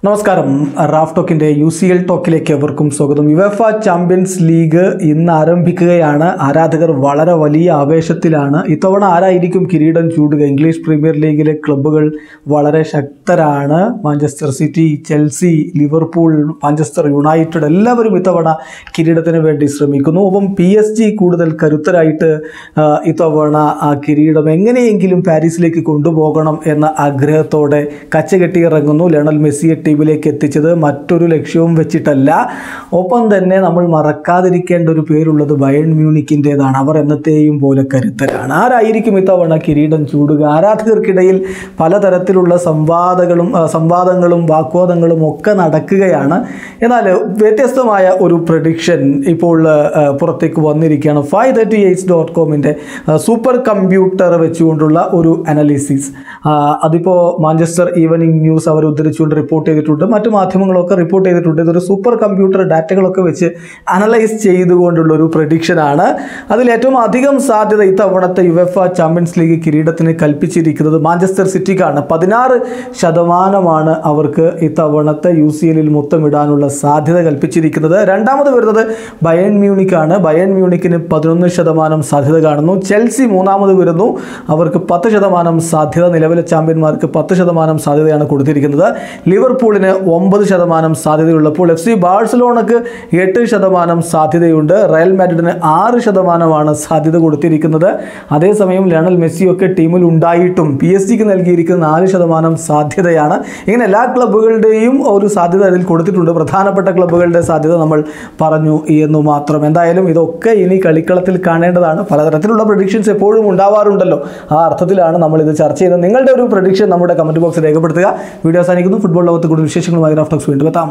നമസ്കാരം റാഫ് ടോക്കിന്റെ യു സി എൽ ടോക്കിലേക്ക് എവർക്കും സ്വാഗതം യുവഫ ചാമ്പ്യൻസ് ലീഗ് ഇന്ന് ആരംഭിക്കുകയാണ് ആരാധകർ വളരെ വലിയ ആവേശത്തിലാണ് ഇത്തവണ ആരായിരിക്കും കിരീടം ചൂടുക ഇംഗ്ലീഷ് പ്രീമിയർ ലീഗിലെ ക്ലബ്ബുകൾ വളരെ ശക്തരാണ് Manchester City Chelsea Liverpool Manchester United എല്ലാവരും ഇത്തവണ കിരീടത്തിന് വേണ്ടി ശ്രമിക്കുന്നു ഒപ്പം പി എസ് ജി കൂടുതൽ കരുത്തരായിട്ട് ആ, ഇത്തവണ ആ കിരീടം എങ്ങനെയെങ്കിലും പാരീസിലേക്ക് കൊണ്ടുപോകണം എന്ന ആഗ്രഹത്തോടെ കച്ചകെട്ടിയിറങ്ങുന്നു ലയണൽ മെസ്സിയെ ടീമിലേക്ക് എത്തിച്ചത് മറ്റൊരു ലക്ഷ്യവും വെച്ചിട്ടല്ല ഒപ്പം തന്നെ നമ്മൾ മറക്കാതിരിക്കേണ്ട ഒരു പേരുള്ളത് ബയൺ മ്യൂണിക്കിൻ്റെതാണ് അവർ എന്നത്തെയും പോലെ കരുത്തരാണ് ആരായിരിക്കും ഇത്തവണ കിരീടം ചൂടുക ആരാധകർക്കിടയിൽ പലതരത്തിലുള്ള സംവാദങ്ങളും ആ, സംവാദങ്ങളും വാഗ്വാദങ്ങളും ഒക്കെ നടക്കുകയാണ് എന്നാൽ വ്യത്യസ്തമായ ഒരു പ്രഡിക്ഷൻ ഇപ്പോൾ ആ, പുറത്തേക്ക് വന്നിരിക്കുകയാണ് ഫൈവ് തേർട്ടി എയ്റ്റ് ഡോട്ട് കോമിൻ്റെ സൂപ്പർ കമ്പ്യൂട്ടർ വെച്ചുകൊണ്ടുള്ള ഒരു അനാലിസിസ് അതിപ്പോൾ മാഞ്ചസ്റ്റർ ഈവനിങ് ന്യൂസ് അവർ ഉദ്ധരിച്ചുകൊണ്ട് റിപ്പോർട്ട് ചെയ്തിട്ടുണ്ട് മറ്റു മാധ്യമങ്ങളൊക്കെ റിപ്പോർട്ട് ചെയ്തിട്ടുണ്ട് ഇതൊരു സൂപ്പർ കമ്പ്യൂട്ടർ ഡാറ്റകളൊക്കെ വെച്ച് അനലൈസ് ചെയ്തുകൊണ്ടുള്ള ഒരു പ്രഡിക്ഷനാണ് അതിൽ ഏറ്റവും അധികം സാധ്യത ഇത്തവണത്തെ യുവഫ ചാമ്പ്യൻസ് ലീഗ് കിരീടത്തിന് കൽപ്പിച്ചിരിക്കുന്നത് മാഞ്ചസ്റ്റർ സിറ്റിക്കാണ് പതിനാറ് ശതമാനമാണ് അവർക്ക് ഇത്തവണത്തെ യു സി എല്ലിൽ മുത്തമിടാനുള്ള സാധ്യത കൽപ്പിച്ചിരിക്കുന്നത് രണ്ടാമത് വരുന്നത് ബയൺ മ്യൂണിക്കാണ് ബയൺ മ്യൂണിക്കിന് പതിനൊന്ന് ശതമാനം സാധ്യത കാണുന്നു ചെൽസി മൂന്നാമത് വരുന്നു അവർക്ക് പത്ത് ശതമാനം സാധ്യത നിലവിലെ ചാമ്പ്യന്മാർക്ക് പത്ത് ശതമാനം സാധ്യതയാണ് കൊടുത്തിരിക്കുന്നത് ലിവർപൂളിന് ഒമ്പത് ശതമാനം സാധ്യതയുള്ളപ്പോൾ എഫ് സി ബാഴ്സലോണക്ക് എട്ട് ശതമാനം സാധ്യതയുണ്ട് റയൽ മാഡ്രിഡിന് ആറ് ശതമാനമാണ് സാധ്യത കൊടുത്തിരിക്കുന്നത് അതേസമയം ലയണൽ മെസ്സിയൊക്കെ ടീമിൽ ഉണ്ടായിട്ടും പി എസ് ജിക്ക് നൽകിയിരിക്കുന്ന നാല് ശതമാനം സാധ്യതയാണ് ഇങ്ങനെ എല്ലാ ക്ലബ്ബുകളുടെയും ഒരു സാധ്യത അതിൽ കൊടുത്തിട്ടുണ്ട് പ്രധാനപ്പെട്ട ക്ലബ്ബുകളുടെ സാധ്യത നമ്മൾ പറഞ്ഞു എന്ന് മാത്രം എന്തായാലും ഇതൊക്കെ ഇനി കളിക്കളത്തിൽ കാണേണ്ടതാണ് പലതരത്തിലുള്ള പ്രഡിക്ഷൻസ് എപ്പോഴും ഉണ്ടാവാറുണ്ടല്ലോ ആ അർത്ഥത്തിലാണ് നമ്മൾ ഇത് ചർച്ച ചെയ്യുന്നത് നിങ്ങളുടെ ഒരു പ്രഡിക്ഷൻ നമ്മുടെ കമന്റ് ബോക്സിൽ രേഖപ്പെടുത്തുക വീഡിയോ അവസാനിക്കുന്നു ഫുട്ബോൾ ലോകത്ത് കൂടുതൽ വിശേഷങ്ങളുമായി റാഫ്റ്റോക്സ് വീണ്ടും എത്താം